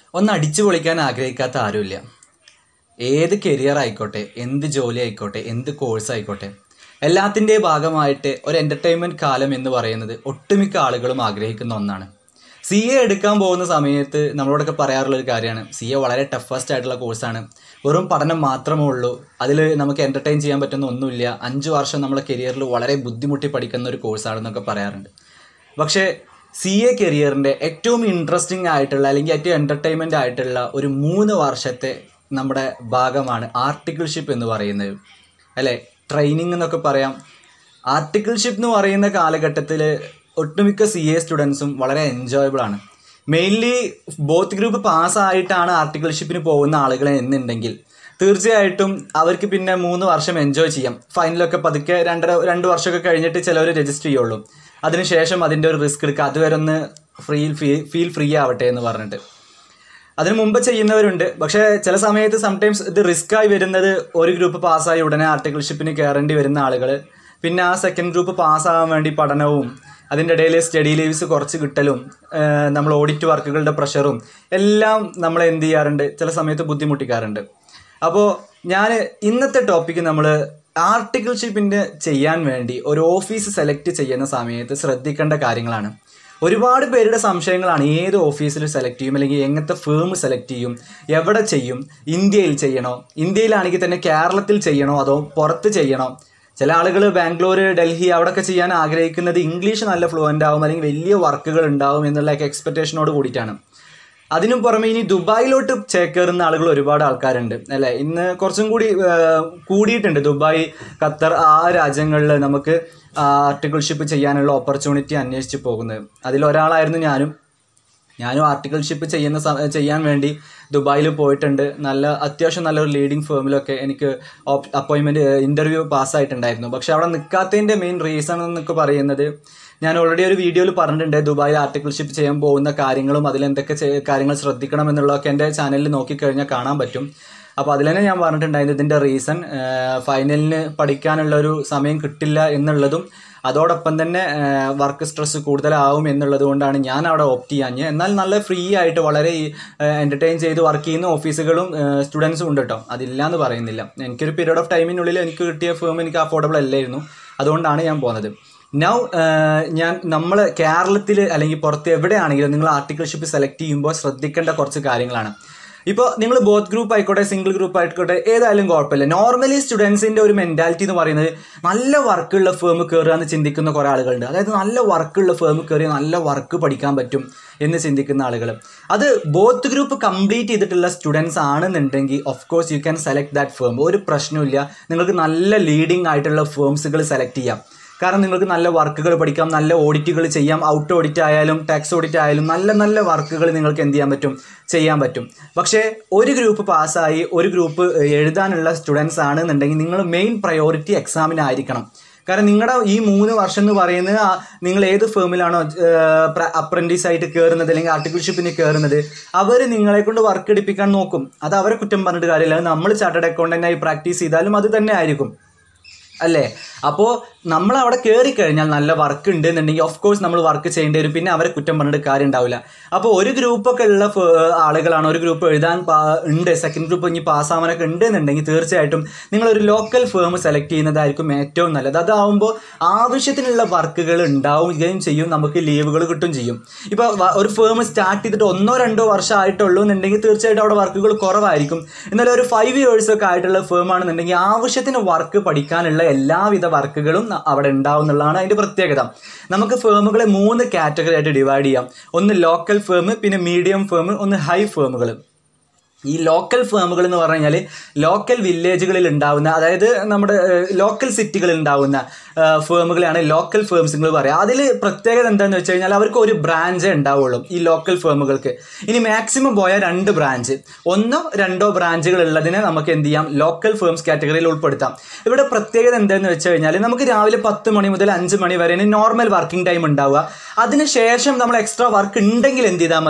ഒന്ന് അടിച്ചു പൊളിക്കാൻ ആഗ്രഹിക്കാത്ത ആരുമില്ല ഏത് കരിയർ ആയിക്കോട്ടെ എന്ത് ജോലി ആയിക്കോട്ടെ എന്ത് കോഴ്സ് ആയിക്കോട്ടെ എല്ലാത്തിൻ്റെ ഭാഗമായിട്ട് ഒരു എൻ്റർടൈൻമെൻറ്റ് കാലം എന്ന് പറയുന്നത് ഒട്ടുമിക്ക ആളുകളും ആഗ്രഹിക്കുന്ന ഒന്നാണ് സി എ എടുക്കാൻ പോകുന്ന സമയത്ത് നമ്മളോടൊക്കെ പറയാറുള്ള ഒരു കാര്യമാണ് സി എ വളരെ ടഫസ്റ്റ് ആയിട്ടുള്ള കോഴ്സാണ് വെറും പഠനം മാത്രമേ ഉള്ളൂ അതിൽ നമുക്ക് എൻ്റർടൈൻ ചെയ്യാൻ പറ്റുന്ന ഒന്നുമില്ല അഞ്ച് വർഷം നമ്മളെ കരിയറിൽ വളരെ ബുദ്ധിമുട്ടി പഠിക്കുന്ന ഒരു കോഴ്സാണെന്നൊക്കെ പറയാറുണ്ട് പക്ഷേ സി എ കരിയറിൻ്റെ ഏറ്റവും ഇൻട്രസ്റ്റിംഗ് ആയിട്ടുള്ള അല്ലെങ്കിൽ ഏറ്റവും എൻ്റർടൈൻമെൻ്റ് ആയിട്ടുള്ള ഒരു മൂന്ന് വർഷത്തെ നമ്മുടെ ഭാഗമാണ് ആർട്ടിക്കിൾഷിപ്പ് എന്ന് പറയുന്നത് അല്ലേ ട്രെയിനിങ് എന്നൊക്കെ പറയാം ആർട്ടിക്കിൾഷിപ്പ് എന്ന് പറയുന്ന കാലഘട്ടത്തിൽ ഒട്ടുമിക്ക സി എ സ്റ്റുഡൻസും വളരെ എൻജോയബിൾ ആണ് മെയിൻലി ബോത്ത് ഗ്രൂപ്പ് പാസ്സായിട്ടാണ് ആർട്ടിക്കിൾഷിപ്പിന് പോകുന്ന ആളുകൾ എന്നുണ്ടെങ്കിൽ തീർച്ചയായിട്ടും അവർക്ക് പിന്നെ മൂന്ന് വർഷം എൻജോയ് ചെയ്യാം ഫൈനലൊക്കെ പതുക്കെ രണ്ടര രണ്ട് വർഷമൊക്കെ കഴിഞ്ഞിട്ട് ചിലവർ രജിസ്റ്റർ ചെയ്യുള്ളൂ അതിനുശേഷം അതിൻ്റെ ഒരു റിസ്ക് എടുക്കുക അതുവരെ ഒന്ന് ഫ്രീ ഫീൽ ഫ്രീ ആവട്ടെ എന്ന് പറഞ്ഞിട്ട് അതിന് മുമ്പ് ചെയ്യുന്നവരുണ്ട് പക്ഷേ ചില സമയത്ത് സംടൈംസ് ഇത് റിസ്ക് ആയി വരുന്നത് ഒരു ഗ്രൂപ്പ് പാസ്സായി ഉടനെ ആർട്ടിക്കിൾഷിപ്പിന് കയറേണ്ടി വരുന്ന ആളുകൾ പിന്നെ ആ സെക്കൻഡ് ഗ്രൂപ്പ് പാസ്സാകാൻ വേണ്ടി പഠനവും അതിൻ്റെ ഇടയിൽ സ്റ്റഡി ലീവ്സ് കുറച്ച് കിട്ടലും ഏഹ് നമ്മൾ ഓഡിറ്റ് വർക്കുകളുടെ പ്രഷറും എല്ലാം നമ്മളെ എന്ത് ചെയ്യാറുണ്ട് ചില സമയത്ത് ബുദ്ധിമുട്ടിക്കാറുണ്ട് അപ്പോൾ ഞാൻ ഇന്നത്തെ ടോപ്പിക്ക് നമ്മൾ ആർട്ടിക്കിൾഷിപ്പിൻ്റെ ചെയ്യാൻ വേണ്ടി ഒരു ഓഫീസ് സെലക്ട് ചെയ്യുന്ന സമയത്ത് ശ്രദ്ധിക്കേണ്ട കാര്യങ്ങളാണ് ഒരുപാട് പേരുടെ സംശയങ്ങളാണ് ഏത് ഓഫീസിൽ സെലക്ട് ചെയ്യും അല്ലെങ്കിൽ എങ്ങനത്തെ ഫേം സെലക്ട് ചെയ്യും എവിടെ ചെയ്യും ഇന്ത്യയിൽ ചെയ്യണോ ഇന്ത്യയിലാണെങ്കിൽ തന്നെ കേരളത്തിൽ ചെയ്യണോ അതോ പുറത്ത് ചെയ്യണോ ചില ആളുകൾ ബാംഗ്ലൂർ ഡൽഹി അവിടെയൊക്കെ ചെയ്യാൻ ആഗ്രഹിക്കുന്നത് ഇംഗ്ലീഷ് നല്ല ഫ്ലുവൻ്റ് ആവും അല്ലെങ്കിൽ വലിയ വർക്കുകൾ ഉണ്ടാവും എന്നുള്ളൊക്കെ എക്സ്പെക്റ്റേഷനോട് കൂടിയിട്ടാണ് അതിനും പുറമെ ഇനി ദുബായിലോട്ട് ചേക്കേറുന്ന ആളുകൾ ഒരുപാട് ആൾക്കാരുണ്ട് അല്ലേ ഇന്ന് കുറച്ചും കൂടി ആ, കൂടിയിട്ടുണ്ട് ദുബായ് ഖത്തർ ആ രാജ്യങ്ങളിൽ നമുക്ക് ആർട്ടിക്കിൾഷിപ്പ് ചെയ്യാനുള്ള ഓപ്പർച്യൂണിറ്റി അന്വേഷിച്ച് പോകുന്നത് അതിലൊരാളായിരുന്നു ഞാനും ഞാനും ആർട്ടിക്കിൾഷിപ്പ് ചെയ്യുന്ന സ- ചെയ്യാൻ വേണ്ടി ദുബായിൽ പോയിട്ടുണ്ട് നല്ല അത്യാവശ്യം നല്ലൊരു ലീഡിങ് ഫേമിലൊക്കെ എനിക്ക് അപ്പോയിൻമെൻറ്റ് ഇൻ്റർവ്യൂ പാസ്സായിട്ടുണ്ടായിരുന്നു പക്ഷെ അവിടെ നിൽക്കാത്തതിൻ്റെ മെയിൻ റീസൺ എന്നൊക്കെ പറയുന്നത് ഞാൻ ഓൾറെഡി ഒരു വീഡിയോയിൽ പറഞ്ഞിട്ടുണ്ട് ദുബായിൽ ആർട്ടിക്കിൾഷിപ്പ് ചെയ്യാൻ പോകുന്ന കാര്യങ്ങളും അതിലെന്തൊക്കെ ചെയ്യ- കാര്യങ്ങൾ ശ്രദ്ധിക്കണം എന്നുള്ളതൊക്കെ എൻ്റെ ചാനലിൽ നോക്കിക്കഴിഞ്ഞാൽ കാണാൻ പറ്റും അപ്പോൾ അതിൽ തന്നെ ഞാൻ പറഞ്ഞിട്ടുണ്ടായിരുന്നു ഇതിൻ്റെ റീസൺ ഫൈനലിന് പഠിക്കാനുള്ള ഒരു സമയം കിട്ടില്ല എന്നുള്ളതും അതോടൊപ്പം തന്നെ വർക്ക് സ്ട്രെസ് കൂടുതലാവും എന്നുള്ളത് കൊണ്ടാണ് ഞാൻ അവിടെ ഓപ്റ്റ് ചെയ്യാഞ്ഞ് എന്നാൽ നല്ല ഫ്രീ ആയിട്ട് വളരെ എൻ്റർടൈൻ ചെയ്ത് വർക്ക് ചെയ്യുന്ന ഓഫീസുകളും സ്റ്റുഡൻസും ഉണ്ട് കേട്ടോ അതില്ല എന്ന് പറയുന്നില്ല എനിക്കൊരു പീരീഡ് ഓഫ് ടൈമിനുള്ളിൽ എനിക്ക് കിട്ടിയ ഫേം എനിക്ക് അഫോർഡബിൾ അല്ലായിരുന്നു അതുകൊണ്ടാണ് ഞാൻ പോകുന്നത് നൗ ഞാൻ നമ്മൾ കേരളത്തിൽ അല്ലെങ്കിൽ പുറത്ത് എവിടെയാണെങ്കിലും നിങ്ങൾ ആർട്ടിക്കിൾഷിപ്പ് സെലക്ട് ചെയ്യുമ്പോൾ ശ്രദ്ധിക്കേണ്ട കുറച്ച് കാര്യങ്ങളാണ് ഇപ്പോൾ നിങ്ങൾ ബോത്ത് ഗ്രൂപ്പ് ആയിക്കോട്ടെ സിംഗിൾ ഗ്രൂപ്പ് ആയിക്കോട്ടെ ഏതായാലും കുഴപ്പമില്ല നോർമലി സ്റ്റുഡൻസിൻ്റെ ഒരു മെൻറ്റാലിറ്റി എന്ന് പറയുന്നത് നല്ല വർക്കുള്ള ഫേം കയറുക എന്ന് ചിന്തിക്കുന്ന കുറേ ആളുകളുണ്ട് അതായത് നല്ല വർക്കുള്ള ഫേം കയറി നല്ല വർക്ക് പഠിക്കാൻ പറ്റും എന്ന് ചിന്തിക്കുന്ന ആളുകൾ അത് ബോത്ത് ഗ്രൂപ്പ് കംപ്ലീറ്റ് ചെയ്തിട്ടുള്ള സ്റ്റുഡൻസ് ആണെന്നുണ്ടെങ്കിൽ of course you can select that firm ഒരു പ്രശ്നമില്ല നിങ്ങൾക്ക് നല്ല ലീഡിങ് ആയിട്ടുള്ള ഫേംസുകൾ സെലക്ട് ചെയ്യാം കാരണം നിങ്ങൾക്ക് നല്ല വർക്കുകൾ പഠിക്കാം നല്ല ഓഡിറ്റുകൾ ചെയ്യാം ഔട്ട് ഓഡിറ്റ് ആയാലും ടാക്സ് ഓഡിറ്റ് ആയാലും നല്ല നല്ല വർക്കുകൾ നിങ്ങൾക്ക് എന്ത് ചെയ്യാൻ പറ്റും ചെയ്യാൻ പറ്റും പക്ഷേ ഒരു ഗ്രൂപ്പ് പാസ്സായി ഒരു ഗ്രൂപ്പ് എഴുതാനുള്ള സ്റ്റുഡൻസ് ആണെന്നുണ്ടെങ്കിൽ നിങ്ങൾ മെയിൻ പ്രയോറിറ്റി എക്സാമിനായിരിക്കണം കാരണം നിങ്ങളുടെ ഈ മൂന്ന് വർഷം എന്ന് പറയുന്നത് ആ നിങ്ങൾ ഏത് ഫേമിലാണോ അപ്രൻറ്റീസ് ആയിട്ട് കയറുന്നത് അല്ലെങ്കിൽ ആർട്ടിക്കിൾഷിപ്പിന് കയറുന്നത് അവർ നിങ്ങളെ കൊണ്ട് വർക്ക് എടുപ്പിക്കാൻ നോക്കും അത് അവരെ കുറ്റം പറഞ്ഞിട്ട് കാര്യമില്ല അത് നമ്മൾ ചാർട്ടേഡ് അക്കൗണ്ടൻ്റായി പ്രാക്ടീസ് ചെയ്താലും അത് തന്നെ ആയിരിക്കും അല്ലേ അപ്പോൾ നമ്മൾ അവിടെ കയറി കഴിഞ്ഞാൽ നല്ല വർക്ക് ഉണ്ട് എന്നുണ്ടെങ്കിൽ ഓഫ് കോഴ്സ് നമ്മൾ വർക്ക് ചെയ്യേണ്ടി വരും പിന്നെ അവരെ കുറ്റം പറഞ്ഞിട്ട് കാര്യം ഉണ്ടാവില്ല അപ്പോൾ ഒരു ഗ്രൂപ്പൊക്കെ ഉള്ള ഫ- ആളുകളാണ് ഒരു ഗ്രൂപ്പ് എഴുതാൻ പാ- ഉണ്ട് സെക്കൻഡ് ഗ്രൂപ്പ് ഇനി പാസ്സാവാനൊക്കെ ഉണ്ട് എന്നുണ്ടെങ്കിൽ തീർച്ചയായിട്ടും നിങ്ങളൊരു ലോക്കൽ ഫേം സെലക്ട് ചെയ്യുന്നതായിരിക്കും ഏറ്റവും നല്ലത് അതാവുമ്പോൾ ആവശ്യത്തിനുള്ള വർക്കുകൾ ഉണ്ടാവുകയും ചെയ്യും നമുക്ക് ലീവുകൾ കിട്ടും ചെയ്യും ഇപ്പോൾ ഒരു ഫേം സ്റ്റാർട്ട് ചെയ്തിട്ട് ഒന്നോ രണ്ടോ വർഷം ആയിട്ടുള്ളൂ എന്നുണ്ടെങ്കിൽ തീർച്ചയായിട്ടും അവിടെ വർക്കുകൾ കുറവായിരിക്കും എന്നാൽ ഒരു ഫൈവ് ഇയേഴ്സ് ഒക്കെ ആയിട്ടുള്ള ഫേം ആണെന്നുണ്ടെങ്കിൽ ആവശ്യത്തിന് വർക്ക് പഠിക്കാനുള്ള എല്ലാവിധ വർക്കുകളും ന- അവിടെ ഉണ്ടാവും എന്നുള്ളതാണ് അതിൻ്റെ പ്രത്യേകത നമുക്ക് ഫേമുകളെ മൂന്ന് കാറ്റഗറി ആയിട്ട് ഡിവൈഡ് ചെയ്യാം ഒന്ന് ലോക്കൽ ഫേം പിന്നെ മീഡിയം ഫേം ഒന്ന് ഹൈ ഫേമുകൾ ഈ ലോക്കൽ ഫേമുകൾ എന്ന് പറഞ്ഞു കഴിഞ്ഞാൽ ലോക്കൽ വില്ലേജുകളിൽ ഉണ്ടാവുന്ന അതായത് നമ്മുടെ ലോക്കൽ സിറ്റികളിൽ ഉണ്ടാവുന്ന ഫേമുകളെയാണ് ലോക്കൽ ഫേംസ് നിങ്ങൾ പറയുക അതിൽ പ്രത്യേകത എന്താണെന്ന് വെച്ച് കഴിഞ്ഞാൽ അവർക്ക് ഒരു ബ്രാഞ്ചേ ഉണ്ടാവുള്ളൂ ഈ ലോക്കൽ ഫേമുകൾക്ക് ഇനി മാക്സിമം പോയാൽ രണ്ട് ബ്രാഞ്ച് ഒന്നോ രണ്ടോ ബ്രാഞ്ചുകൾ ഉള്ളതിനെ നമുക്ക് എന്ത് ചെയ്യാം ലോക്കൽ ഫേംസ് കാറ്റഗറിയിൽ ഉൾപ്പെടുത്താം ഇവിടെ പ്രത്യേകത എന്താണെന്ന് വെച്ച് കഴിഞ്ഞാൽ നമുക്ക് രാവിലെ പത്ത് മണി മുതൽ അഞ്ച് മണി വരെ നോർമൽ വർക്കിംഗ് ടൈം ഉണ്ടാവുക അതിനുശേഷം നമ്മൾ എക്സ്ട്രാ വർക്ക് ഉണ്ടെങ്കിൽ എന്ത് ചെയ്താൽ മതി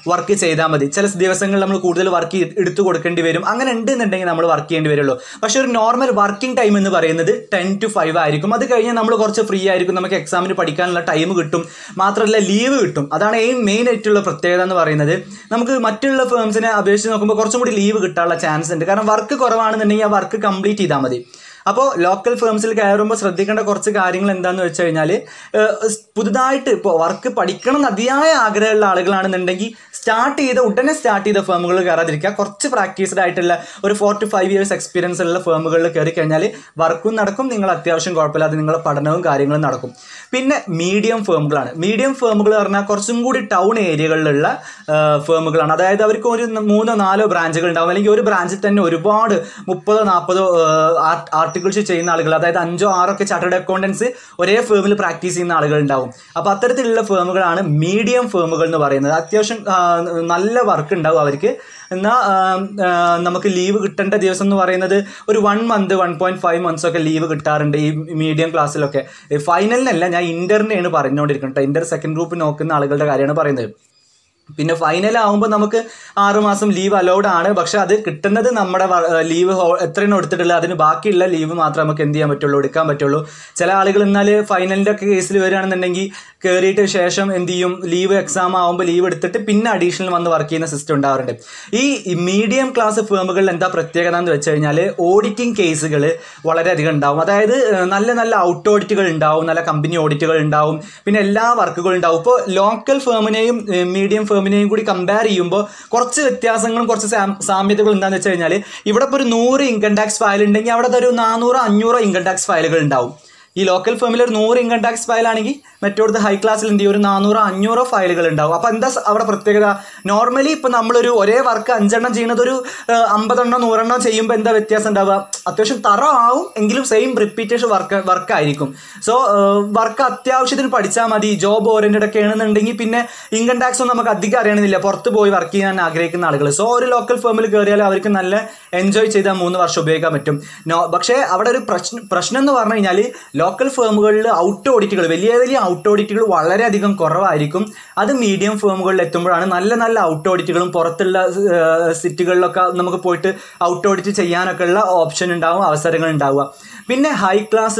വർക്ക് ചെയ്താൽ മതി ചില ദിവസങ്ങളിൽ നമ്മൾ കൂടുതൽ വർക്ക് എടുത്തു കൊടുക്കേണ്ടി വരും അങ്ങനെ ഉണ്ടെന്നുണ്ടെങ്കിൽ നമ്മൾ വർക്ക് ചെയ്യേണ്ടി വരുള്ളൂ പക്ഷേ ഒരു നോർമൽ വർക്കിംഗ് ടൈം എന്ന് പറയുന്നത് ടെൻ ടു ഫൈവ് ആയിരിക്കും അത് കഴിഞ്ഞാൽ നമ്മൾ കുറച്ച് ഫ്രീ ആയിരിക്കും നമുക്ക് എക്സാമിന് പഠിക്കാനുള്ള ടൈം കിട്ടും മാത്രമല്ല ലീവ് കിട്ടും അതാണ് ഈ മെയിൻ ആയിട്ടുള്ള പ്രത്യേകത എന്ന് പറയുന്നത് നമുക്ക് മറ്റുള്ള ഫേംസിനെ അപേക്ഷിച്ച് നോക്കുമ്പോൾ കുറച്ചും കൂടി ലീവ് കിട്ടാനുള്ള ചാൻസ് ഉണ്ട് കാരണം വർക്ക് കുറവാണെന്നുണ്ടെങ്കിൽ ആ വർക്ക് കംപ്ലീറ്റ് ചെയ്താൽ മതി അപ്പോൾ ലോക്കൽ ഫേംസിൽ കയറുമ്പോൾ ശ്രദ്ധിക്കേണ്ട കുറച്ച് കാര്യങ്ങൾ എന്താണെന്ന് വെച്ച് കഴിഞ്ഞാൽ പുതുതായിട്ട് ഇപ്പോൾ വർക്ക് പഠിക്കണം എന്ന് അതിയായ ആഗ്രഹമുള്ള ആളുകളാണെന്നുണ്ടെങ്കിൽ സ്റ്റാർട്ട് ചെയ്ത ഉടനെ സ്റ്റാർട്ട് ചെയ്ത ഫേമുകളിൽ കയറാതിരിക്കുക കുറച്ച് പ്രാക്ടീസ്ഡ് ആയിട്ടുള്ള ഒരു four to five years experience ഉള്ള ഫേമുകളിൽ കയറി കഴിഞ്ഞാൽ വർക്കും നടക്കും നിങ്ങൾ അത്യാവശ്യം കുഴപ്പമില്ലാതെ നിങ്ങളുടെ പഠനവും കാര്യങ്ങളും നടക്കും പിന്നെ മീഡിയം ഫേമുകളാണ് മീഡിയം ഫേമുകൾ പറഞ്ഞാൽ കുറച്ചും കൂടി ടൗൺ ഏരിയകളിലുള്ള ഫേമുകളാണ് അതായത് അവർക്ക് ഒരു മൂന്നോ നാലോ ബ്രാഞ്ചുകൾ ഉണ്ടാവും അല്ലെങ്കിൽ ഒരു ബ്രാഞ്ചിൽ തന്നെ ഒരുപാട് മുപ്പതോ നാൽപ്പതോ ആർട്ടിക്കിൾസ് ചെയ്യുന്ന ആളുകൾ അതായത് അഞ്ചോ ആറോ ഒക്കെ ചാർട്ടേഡ് അക്കൗണ്ടൻസ് ഒരേ ഫേമിൽ പ്രാക്ടീസ് ചെയ്യുന്ന ആളുകൾ ഉണ്ടാവും അപ്പോൾ അത്തരത്തിലുള്ള ഫേമുകളാണ് മീഡിയം ഫേമുകൾ എന്ന് പറയുന്നത് അത്യാവശ്യം ആ, നല്ല വർക്ക് ഉണ്ടാവും അവർക്ക് എന്നാൽ നമുക്ക് ലീവ് കിട്ടേണ്ട ദിവസം എന്ന് പറയുന്നത് ഒരു one month one point five months ഒക്കെ ലീവ് കിട്ടാറുണ്ട് ഈ മീഡിയം ക്ലാസ്സിലൊക്കെ ഫൈനലിനല്ല ഞാൻ ഇന്ററിനെയാണ് പറഞ്ഞുകൊണ്ടിരിക്കുന്നത് ഇന്റർ സെക്കൻഡ് ഗ്രൂപ്പ് നോക്കുന്ന ആളുകളുടെ കാര്യമാണ് പറയുന്നത് പിന്നെ ഫൈനൽ ആകുമ്പോൾ നമുക്ക് ആറ് മാസം ലീവ് അലൗഡ് ആണ് പക്ഷെ അത് കിട്ടുന്നത് നമ്മുടെ ലീവ് എത്രയാണ് എടുത്തിട്ടുള്ളത് അതിന് ബാക്കിയുള്ള ലീവ് മാത്രമേ നമുക്ക് എന്ത് ചെയ്യാൻ പറ്റുള്ളൂ എടുക്കാൻ പറ്റുള്ളൂ ചില ആളുകൾ എന്നാൽ ഫൈനലിൻ്റെ ഒക്കെ കേസിൽ വരികയാണെന്നുണ്ടെങ്കിൽ കയറിയിട്ട് ശേഷം എന്ത് ചെയ്യും ലീവ് എക്സാം ആകുമ്പോൾ ലീവ് എടുത്തിട്ട് പിന്നെ അഡീഷണൽ വന്ന് വർക്ക് ചെയ്യുന്ന സിസ്റ്റം ഉണ്ടാവാറുണ്ട് ഈ മീഡിയം ക്ലാസ് ഫേമുകളിൽ എന്താ പ്രത്യേകത എന്ന് വെച്ച് കഴിഞ്ഞാൽ ഓഡിറ്റിംഗ് കേസുകൾ വളരെയധികം ഉണ്ടാവും അതായത് ഏഹ്, നല്ല നല്ല ഔട്ട് ഓഡിറ്റുകൾ ഉണ്ടാവും നല്ല കമ്പനി ഓഡിറ്റുകൾ ഉണ്ടാവും പിന്നെ എല്ലാ വർക്കുകളും ഉണ്ടാവും ഇപ്പോൾ ലോക്കൽ ഫേമിനെയും മീഡിയം ഫേമിനെയും കൂടി കമ്പയർ ചെയ്യുമ്പോൾ കുറച്ച് വ്യത്യാസങ്ങളും കുറച്ച് സാം- സാമ്യതകളും എന്താണെന്ന് വെച്ച് കഴിഞ്ഞാൽ ഇവിടെ ഇപ്പോൾ ഒരു നൂറ് ഇൻകം ടാക്സ് ഫയൽ ഉണ്ടെങ്കിൽ അവിടെ ഒരു നാനൂറോ അഞ്ഞൂറോ ഇൻകം ടാക്സ് ഫയലുകൾ ഉണ്ടാവും ഈ ലോക്കൽ ഫേമിൽ ഒരു നൂറ് ഇൻകം ടാക്സ് ഫയൽ ആണെങ്കിൽ മറ്റോടത്ത് ഹൈ ക്ലാസ്സിൽ എന്ത് ചെയ്യും ഒരു നാനൂറോ അഞ്ഞൂറോ ഫയലുകൾ ഉണ്ടാവും അപ്പോൾ എന്താ സ- അവിടെ പ്രത്യേകത നോർമലി ഇപ്പോൾ നമ്മളൊരു ഒരേ വർക്ക് അഞ്ചെണ്ണം ചെയ്യുന്നത് ഒരു ഏഹ്, അമ്പതെണ്ണം നൂറെണ്ണം ചെയ്യുമ്പോൾ എന്താ വ്യത്യാസം ഉണ്ടാവുക അത്യാവശ്യം തറ ആവും എങ്കിലും സെയിം റിപ്പീറ്റേഷൻ വർക്ക് വർക്കായിരിക്കും സോ വർക്ക് അത്യാവശ്യത്തിന് പഠിച്ചാൽ മതി ജോബ് ഓറിയൻറ്റഡ് ഒക്കെ ആണെന്നുണ്ടെങ്കിൽ പിന്നെ ഇൻകം ടാക്സ് ഒന്നും നമുക്ക് അധികം അറിയണമെന്നില്ല പുറത്ത് പോയി വർക്ക് ചെയ്യാൻ ആഗ്രഹിക്കുന്ന ആളുകൾ സോ ഒരു ലോക്കൽ ഫേമിൽ കയറിയാൽ അവർക്ക് നല്ല എൻജോയ് ചെയ്താൽ മൂന്ന് വർഷം ഉപയോഗിക്കാൻ പറ്റും നോ പക്ഷേ അവിടെ ഒരു പ്രശ്നം പ്രശ്നം എന്ന് പറഞ്ഞു കഴിഞ്ഞാൽ ലോക്കൽ ഫേമുകളിൽ ഔട്ട് ഓഡിറ്റുകൾ വലിയ വലിയ ഔട്ട് ഓഡിറ്റുകൾ വളരെയധികം കുറവായിരിക്കും അത് മീഡിയം ഫേമുകളിൽ എത്തുമ്പോഴാണ് നല്ല നല്ല ഔട്ട് ഓഡിറ്റുകളും പുറത്തുള്ള സിറ്റികളിലൊക്കെ നമുക്ക് പോയിട്ട് ഔട്ട് ഓഡിറ്റ് ചെയ്യാനൊക്കെ ഉള്ള ഓപ്ഷൻ ഉണ്ടാവും അവസരങ്ങൾ ഉണ്ടാവുക പിന്നെ ഹൈ ക്ലാസ്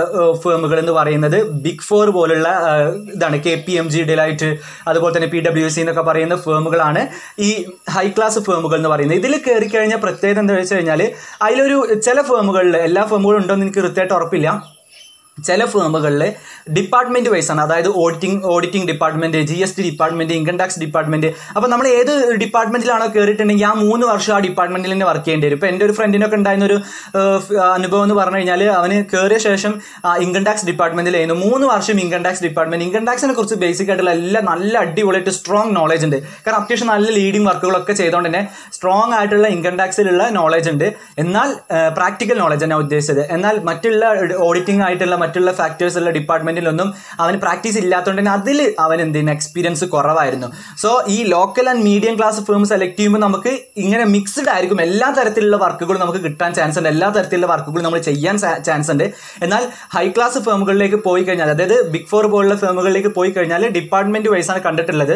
ഫേമുകൾ എന്ന് പറയുന്നത് ബിഗ് ഫോർ പോലുള്ള ആ, ഇതാണ് K P M G Deloitte അതുപോലെ തന്നെ പി ഡബ്ല്യു സി എന്നൊക്കെ പറയുന്ന ഫേമുകളാണ് ഈ ഹൈ ക്ലാസ് ഫേമുകൾ എന്ന് പറയുന്നത് ഇതിൽ കയറി കഴിഞ്ഞാൽ പ്രത്യേകത എന്താ വെച്ച് കഴിഞ്ഞാൽ അതിലൊരു ചില ഫേമുകളിൽ എല്ലാ ഫേമുകളും ഉണ്ടോ എന്ന് എനിക്ക് കൃത്യമായിട്ട് ഉറപ്പില്ല ചില ഫേമുകളിൽ ഡിപ്പാർട്ട്മെന്റ് വൈസ് ആണ് അതായത് auditing auditing department G S T department income tax department അപ്പോൾ നമ്മൾ ഏത് ഡിപ്പാർട്ട്മെന്റിലാണോ കയറിയിട്ടുണ്ടെങ്കിൽ ആ മൂന്ന് വർഷം ആ ഡിപ്പാർട്ട്മെന്റിൽ തന്നെ വർക്ക് ചെയ്യേണ്ടി വരും ഇപ്പോൾ എൻ്റെ ഒരു ഫ്രണ്ടിനൊക്കെ ഉണ്ടായിരുന്ന ഒരു ഏഹ്, ഫ്- അനുഭവം എന്ന് പറഞ്ഞു കഴിഞ്ഞാൽ അവന് കയറിയ ശേഷം ഇൻകം ടാക്സ് ഡിപ്പാർട്ട്മെന്റിലായിരുന്നു മൂന്ന് വർഷം ഇൻകം ടാക്സ് ഡിപ്പാർട്ട്മെന്റ് ഇൻകം ടാക്സിനെ കുറിച്ച് ബേസിക് ആയിട്ടുള്ള എല്ലാ നല്ല അടിപൊളിയായിട്ട് സ്ട്രോങ് നോളജ് ഉണ്ട് കാരണം അത്യാവശ്യം നല്ല ലീഡിംഗ് വർക്കുകളൊക്കെ ചെയ്തുകൊണ്ട് തന്നെ സ്ട്രോങ് ആയിട്ടുള്ള ഇൻകം ടാക്സിലുള്ള നോളജ് ഉണ്ട് എന്നാൽ പ്രാക്ടിക്കൽ നോളജ് തന്നെ ഉദ്ദേശിച്ചത് എന്നാൽ മറ്റുള്ള ഓഡിറ്റിംഗ് ആയിട്ടുള്ള മറ്റുള്ള ഫാക്ടേഴ്സ് ഉള്ള ഡിപ്പാർട്ട്മെന്റിലൊന്നും അവന് പ്രാക്ടീസ് ഇല്ലാത്തതുകൊണ്ട് തന്നെ അതിൽ അവൻ എന്ത് ചെയ്യുന്നു എക്സ്പീരിയൻസ് കുറവായിരുന്നു സോ ഈ local and medium class firm select ചെയ്യുമ്പോൾ നമുക്ക് ഇങ്ങനെ മിക്സ്ഡ് ആയിരിക്കും എല്ലാ തരത്തിലുള്ള വർക്കുകളും നമുക്ക് കിട്ടാൻ ചാൻസ് ഉണ്ട് എല്ലാ തരത്തിലുള്ള വർക്കുകളും നമ്മൾ ചെയ്യാൻ ചാൻസ് ഉണ്ട് എന്നാൽ ഹൈ ക്ലാസ് ഫേമുകളിലേക്ക് പോയി കഴിഞ്ഞാൽ അതായത് ബിഗ് ഫോർ പോലുള്ള ഫേമുകളിലേക്ക് പോയി കഴിഞ്ഞാൽ ഡിപ്പാർട്ട്മെന്റ് വൈസ് ആണ് കണ്ടിട്ടുള്ളത്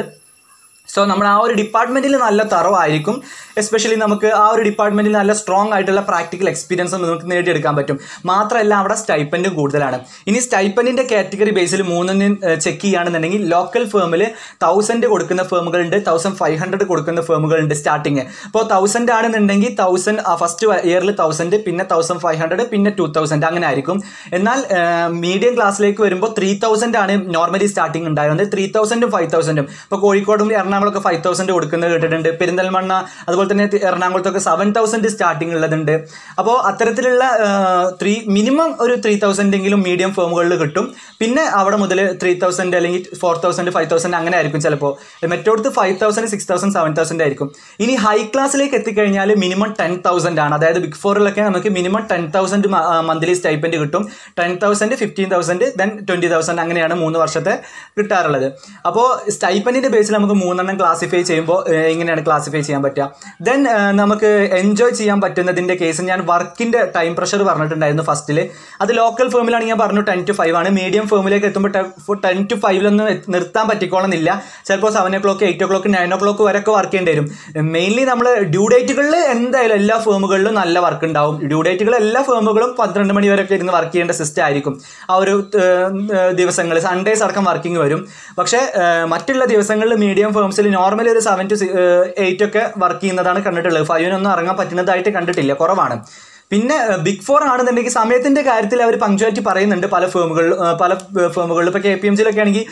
സോ നമ്മൾ ആ ഒരു ഡിപ്പാർട്ട്മെന്റിൽ നല്ല തറവായിരിക്കും എസ്പെഷ്യലി നമുക്ക് ആ ഒരു ഡിപ്പാർട്ട്മെന്റിൽ നല്ല സ്ട്രോങ് ആയിട്ടുള്ള പ്രാക്ടിക്കൽ എക്സ്പീരിയൻസ് നമുക്ക് നേടിയെടുക്കാൻ പറ്റും മാത്രമല്ല അവിടെ സ്റ്റൈപ്പൻറ്റും കൂടുതലാണ് ഇനി സ്റ്റൈപ്പൻറ്റിന്റെ കാറ്റഗറി ബേസിൽ മൂന്നിനും ചെക്ക് ചെയ്യുകയാണെന്നുണ്ടെങ്കിൽ ലോക്കൽ ഫേമിൽ തൗസൻഡ് കൊടുക്കുന്ന ഫേമുകളുണ്ട് തൗസൻഡ് ഫൈവ് ഹൺഡ്രഡ് കൊടുക്കുന്ന ഫേമുകളുണ്ട് സ്റ്റാർട്ടിങ് ഇപ്പോൾ തൗസൻഡ് ആണെന്നുണ്ടെങ്കിൽ തൗസൻഡ് ഫസ്റ്റ് ഇയറിൽ തൗസൻഡ് പിന്നെ തൗസൻഡ് ഫൈവ് ഹൺഡ്രഡ് പിന്നെ ടു തൗസൻഡ് അങ്ങനെ ആയിരിക്കും എന്നാൽ മീഡിയം ക്ലാസ്സിലേക്ക് വരുമ്പോൾ ത്രീ തൗസൻഡ് ആണ് നോർമലി സ്റ്റാർട്ടിങ് ഉണ്ടായിരുന്നത് ത്രീ തൗസൻഡും ഫൈവ് തൗസൻഡും ഇപ്പോൾ കോഴിക്കോടും എറണാകുളമൊക്കെ ഫൈവ് തൗസൻഡ് കൊടുക്കുന്നത് കേട്ടിട്ടുണ്ട് പെരിന്തൽമണ്ണ അതുപോലെ തന്നെ തി- എറണാകുളത്തൊക്കെ സെവൻ തൗസൻഡ് സ്റ്റാർട്ടിംഗ് ഉള്ളതുണ്ട് അപ്പോൾ അത്തരത്തിലുള്ള ത്രീ മിനിമം ഒരു ത്രീ തൗസൻഡ് എങ്കിലും മീഡിയം ഫേമുകളിൽ കിട്ടും പിന്നെ അവിടെ മുതൽ ത്രീ തൗസൻഡ് അല്ലെങ്കിൽ ഫോർ തൗസൻഡ് ഫൈവ് തൗസൻഡ് അങ്ങനെ ആയിരിക്കും ചിലപ്പോൾ മറ്റോടത്ത് five thousand six thousand seven thousand ആയിരിക്കും ഇനി ഹൈ ക്ലാസ്സിലേക്ക് എത്തിക്കഴിഞ്ഞാൽ മിനിമം ടെൻ തൗസൻഡ് ആണ് അതായത് ബിഗ് ഫോറിലൊക്കെ നമുക്ക് minimum ten thousand monthly stipend കിട്ടും ten thousand fifteen thousand then twenty thousand അങ്ങനെയാണ് മൂന്ന് വർഷത്തെ കിട്ടാറുള്ളത് അപ്പോൾ സ്റ്റൈപ്പൻഡിൻ്റെ ബേസിൽ നമുക്ക് മൂന്നെണ്ണം നാലെണ്ണം ക്ലാസിഫൈ ചെയ്യുമ്പോൾ ഇങ്ങനെയാണ് ക്ലാസിഫൈ ചെയ്യാൻ പറ്റുക ദെൻ നമുക്ക് എൻജോയ് ചെയ്യാൻ പറ്റുന്നതിൻ്റെ കേസ് ഞാൻ വർക്കിൻ്റെ ടൈം പ്രഷർ പറഞ്ഞിട്ടുണ്ടായിരുന്നു ഫസ്റ്റിൽ അത് ലോക്കൽ ഫേമിലാണെങ്കിൽ ഞാൻ പറഞ്ഞു ടെൻ ടു ഫൈവ് ആണ് മീഡിയം ഫേമിലേക്ക് എത്തുമ്പോൾ ടെൻ ടു ഫൈവിലൊന്നും നിർത്താൻ പറ്റിക്കോളുന്നില്ല ചിലപ്പോൾ seven o'clock eight o'clock nine o'clock വരെയൊക്കെ വർക്ക് ചെയ്യേണ്ടി വരും മെയിൻലി നമ്മൾ ഡ്യൂ ഡേറ്റുകളിൽ എന്തായാലും എല്ലാ ഫേമുകളിലും നല്ല വർക്ക് ഉണ്ടാവും ഡ്യൂ ഡേറ്റുകൾ എല്ലാ ഫേമുകളും പന്ത്രണ്ട് മണി വരെയൊക്കെ ഇരുന്ന് വർക്ക് ചെയ്യേണ്ട സിസ്റ്റം ആയിരിക്കും ആ ഒരു ദിവസങ്ങൾ സൺഡേസ് അടക്കം വർക്കിംഗ് വരും പക്ഷേ ഏഹ്, മറ്റുള്ള ദിവസങ്ങളിൽ മീഡിയം ഫേംസിൽ നോർമലി ഒരു സെവൻ ടു എയ്റ്റ് ഒക്കെ വർക്ക് ചെയ്യുന്നതാണ് കണ്ടിട്ടുള്ളത് ഫൈവിനൊന്നും ഇറങ്ങാൻ പറ്റുന്നതായിട്ട് കണ്ടിട്ടില്ല കുറവാണ് പിന്നെ ബിഗ് ഫോർ ആണെന്നുണ്ടെങ്കിൽ സമയത്തിന്റെ കാര്യത്തിൽ അവർ പങ്ക്ച്വാലിറ്റി പറയുന്നുണ്ട് പല ഫേമുകളിൽ പല ഫേമുകളിൽ ഇപ്പോൾ കെ പി എം സിയിലൊക്കെ ആണെങ്കിൽ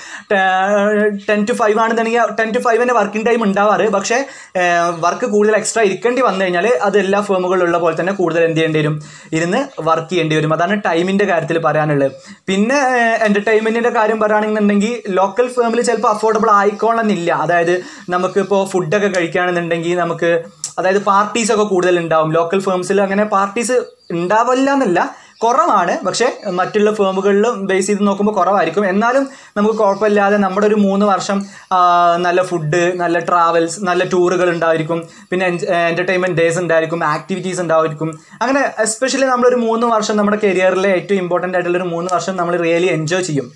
ടെൻ ടു ഫൈവ് ആണെന്നുണ്ടെങ്കിൽ ടെൻ ടു ഫൈവ് തന്നെ വർക്കിംഗ് ടൈം ഉണ്ടാവാറ് പക്ഷേ വർക്ക് കൂടുതൽ എക്സ്ട്രാ ഇരിക്കേണ്ടി വന്നു കഴിഞ്ഞാൽ അത് എല്ലാ ഫേമുകളിലുള്ള പോലെ തന്നെ കൂടുതൽ എന്ത് ചെയ്യേണ്ടി വരും ഇരുന്ന് വർക്ക് ചെയ്യേണ്ടി വരും അതാണ് ടൈമിന്റെ കാര്യത്തിൽ പറയാനുള്ളത് പിന്നെ എന്റർടൈൻമെന്റിന്റെ കാര്യം പറയുകയാണെന്നുണ്ടെങ്കിൽ ലോക്കൽ ഫേമിൽ ചിലപ്പോൾ അഫോർഡബിൾ ആയിക്കോളണമെന്നില്ല അതായത് നമുക്ക് ഇപ്പോൾ ഫുഡൊക്കെ കഴിക്കുകയാണെന്നുണ്ടെങ്കിൽ നമുക്ക് അതായത് പാർട്ടീസ് ഒക്കെ കൂടുതൽ ഉണ്ടാവും ലോക്കൽ ഫേംസിൽ അങ്ങനെ പാർട്ടീസ് ഉണ്ടാവില്ല എന്നല്ല കുറവാണ് പക്ഷേ മറ്റുള്ള ഫേമുകളിലും ബേസ് ചെയ്ത് നോക്കുമ്പോൾ കുറവായിരിക്കും എന്നാലും നമുക്ക് കുഴപ്പമില്ലാതെ നമ്മുടെ ഒരു മൂന്ന് വർഷം ആ, നല്ല ഫുഡ് നല്ല ട്രാവൽസ് നല്ല ടൂറുകൾ ഉണ്ടായിരിക്കും പിന്നെ എൻ്റർടൈൻമെൻറ്റ് ഡേയ്സ് ഉണ്ടായിരിക്കും ആക്ടിവിറ്റീസ് ഉണ്ടായിരിക്കും അങ്ങനെ എസ്പെഷ്യലി നമ്മളൊരു മൂന്ന് വർഷം നമ്മുടെ കരിയറിലെ ഏറ്റവും ഇമ്പോർട്ടൻ്റ് ആയിട്ടുള്ള ഒരു മൂന്ന് വർഷം നമ്മൾ റിയലി എൻജോയ് ചെയ്യും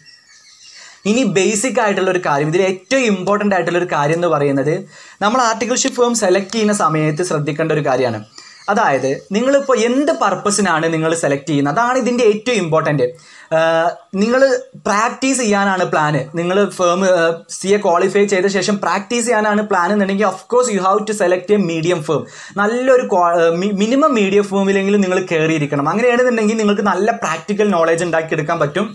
ഇനി ബേസിക് ആയിട്ടുള്ള ഒരു കാര്യം ഇതിൽ ഏറ്റവും ഇമ്പോർട്ടൻ്റ് ആയിട്ടുള്ള ഒരു കാര്യം എന്ന് പറയുന്നത് നമ്മൾ ആർട്ടിക്കിൾഷിപ്പ് ഫേം സെലക്ട് ചെയ്യുന്ന സമയത്ത് ശ്രദ്ധിക്കേണ്ട ഒരു കാര്യമാണ് അതായത് നിങ്ങളിപ്പോൾ എന്ത് പർപ്പസിനാണ് നിങ്ങൾ സെലക്ട് ചെയ്യുന്നത് അതാണ് ഇതിൻ്റെ ഏറ്റവും ഇമ്പോർട്ടൻറ്റ് നിങ്ങൾ പ്രാക്ടീസ് ചെയ്യാനാണ് പ്ലാന് നിങ്ങൾ ഫേം സി എ ക്വാളിഫൈ ചെയ്ത ശേഷം പ്രാക്ടീസ് ചെയ്യാനാണ് പ്ലാൻ എന്നുണ്ടെങ്കിൽ of course you have to select a medium firm നല്ലൊരു മിനിമം മീഡിയം ഫേമിലെങ്കിലും നിങ്ങൾ കയറിയിരിക്കണം അങ്ങനെയാണെന്നുണ്ടെങ്കിൽ നിങ്ങൾക്ക് നല്ല പ്രാക്ടിക്കൽ നോളേജ് ഉണ്ടാക്കിയെടുക്കാൻ പറ്റും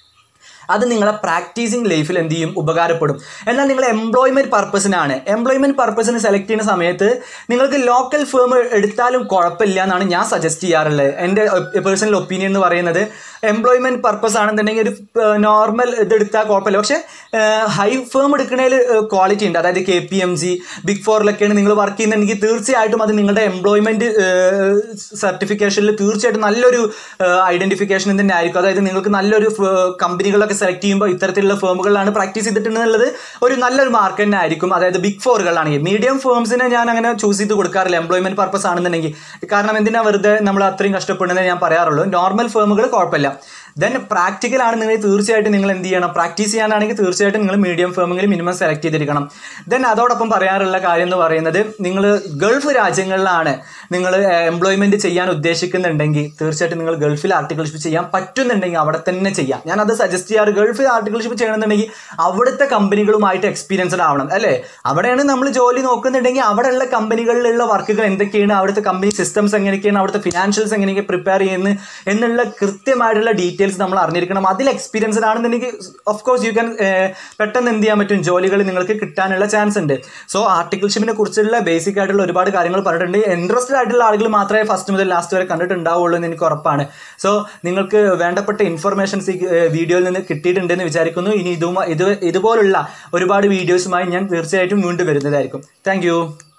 അത് നിങ്ങളെ പ്രാക്ടീസിങ് ലൈഫിൽ എന്ത് ചെയ്യും ഉപകാരപ്പെടും എന്നാൽ നിങ്ങൾ എംപ്ലോയ്മെന്റ് പർപ്പസിനാണ് എംപ്ലോയ്മെന്റ് പർപ്പസിന് സെലക്ട് ചെയ്യുന്ന സമയത്ത് നിങ്ങൾക്ക് ലോക്കൽ ഫേം എടുത്താലും കുഴപ്പമില്ല എന്നാണ് ഞാൻ സജസ്റ്റ് ചെയ്യാറുള്ളത് എൻ്റെ പേഴ്സണൽ ഒപ്പീനിയൻ എന്ന് പറയുന്നത് എംപ്ലോയ്മെന്റ് പർപ്പസ് ആണെന്നുണ്ടെങ്കിൽ ഒരു നോർമൽ ഇത് എടുത്താൽ കുഴപ്പമില്ല പക്ഷേ ഹൈ ഫേം എടുക്കുന്നതിൽ ക്വാളിറ്റി ഉണ്ട് അതായത് K P M G big ഫോറിലൊക്കെയാണ് നിങ്ങൾ വർക്ക് ചെയ്യുന്നുണ്ടെങ്കിൽ തീർച്ചയായിട്ടും അത് നിങ്ങളുടെ എംപ്ലോയ്മെന്റ് സർട്ടിഫിക്കേഷനിൽ തീർച്ചയായിട്ടും നല്ലൊരു ഐഡന്റിഫിക്കേഷൻ തന്നെ ആയിരിക്കും അതായത് നിങ്ങൾക്ക് നല്ലൊരു കമ്പനികളൊക്കെ സെലക്ട് ചെയ്യുമ്പോൾ ഇത്തരത്തിലുള്ള ഫേമുകളിലാണ് പ്രാക്ടീസ് ചെയ്തിട്ടുണ്ടെന്നുള്ളത് ഒരു നല്ലൊരു മാർക്ക് തന്നെ ആയിരിക്കും അതായത് ബിഗ് ഫോറുകളാണെങ്കിൽ മീഡിയം ഫേംസിനെ ഞാൻ അങ്ങനെ ചൂസ് ചെയ്ത് കൊടുക്കാറില്ല എംപ്ലോയ്മെന്റ് പർപ്പസ് ആണെന്നുണ്ടെങ്കിൽ കാരണം എന്തിനാ വെറുതെ നമ്മൾ അത്രയും കഷ്ടപ്പെടുന്നത് ഞാൻ പറയാറുള്ളൂ നോർമൽ ഫേമുകൾ കുഴപ്പമില്ല ദെൻ പ്രാക്ടിക്കൽ ആണ് നിങ്ങൾ തീർച്ചയായിട്ടും നിങ്ങൾ എന്ത് ചെയ്യണം പ്രാക്ടീസ് ചെയ്യാനാണെങ്കിൽ തീർച്ചയായിട്ടും നിങ്ങൾ മീഡിയം ഫേമെങ്കിൽ മിനിമം സെലക്ട് ചെയ്തിരിക്കണം ദെൻ അതോടൊപ്പം പറയാറുള്ള കാര്യം എന്ന് പറയുന്നത് നിങ്ങൾ ഗൾഫ് രാജ്യങ്ങളിലാണ് നിങ്ങൾ എംപ്ലോയ്മെന്റ് ചെയ്യാൻ ഉദ്ദേശിക്കുന്നുണ്ടെങ്കിൽ തീർച്ചയായിട്ടും നിങ്ങൾ ഗൾഫിൽ ആർട്ടിക്കിൾഷിപ്പ് ചെയ്യാൻ പറ്റുന്നുണ്ടെങ്കിൽ അവിടെ തന്നെ ചെയ്യാം ഞാൻ അത് സജസ്റ്റ് ചെയ്യാറ് ഗൾഫിൽ ആർട്ടിക്കിൾഷിപ്പ് ചെയ്യണമെന്നുണ്ടെങ്കിൽ അവിടുത്തെ കമ്പനികളുമായിട്ട് എക്സ്പീരിയൻസ്ഡ് ആവണം അല്ലേ അവിടെയാണ് നമ്മൾ ജോലി നോക്കുന്നുണ്ടെങ്കിൽ അവിടെയുള്ള കമ്പനികളിലുള്ള വർക്കുകൾ എന്തൊക്കെയാണ് അവിടുത്തെ കമ്പനി സിസ്റ്റംസ് എങ്ങനെയൊക്കെയാണ് അവിടുത്തെ ഫിനാൻഷ്യൽസ് എങ്ങനെയൊക്കെ പ്രിപ്പയർ ചെയ്യുന്നത് എന്നുള്ള കൃത്യമായിട്ടുള്ള ഡീറ്റെയിൽസ് നമ്മൾ അറിഞ്ഞിരിക്കണം അതിൽ എക്സ്പീരിയൻസ്ഡ് ആണെന്നുണ്ടെങ്കിൽ ഓഫ് കോഴ്സ് യു ക്യാൻ പെട്ടെന്ന് എന്ത് ചെയ്യാൻ പറ്റും ജോലികൾ നിങ്ങൾക്ക് കിട്ടാനുള്ള ചാൻസ് ഉണ്ട് സോ ആർട്ടിക്കിൾഷിപ്പിനെ കുറിച്ചുള്ള ബേസിക് ആയിട്ടുള്ള ഒരുപാട് കാര്യങ്ങൾ പറഞ്ഞിട്ടുണ്ട് ഇൻട്രസ്റ്റഡ് ആയിട്ടുള്ള ആളുകൾ മാത്രമേ ഫസ്റ്റ് മുതൽ ലാസ്റ്റ് വരെ കണ്ടിട്ടുണ്ടാവുള്ളൂ എന്ന് എനിക്ക് ഉറപ്പാണ് സോ നിങ്ങൾക്ക് വേണ്ടപ്പെട്ട ഇൻഫർമേഷൻസ് ഈ വീഡിയോയിൽ നിന്ന് കിട്ടിയിട്ടുണ്ടെന്ന് വിചാരിക്കുന്നു ഇനി ഇതുമായി ഇത് ഇതുപോലുള്ള ഒരുപാട് വീഡിയോസുമായി ഞാൻ തീർച്ചയായിട്ടും വീണ്ടും വരുന്നതായിരിക്കും താങ്ക്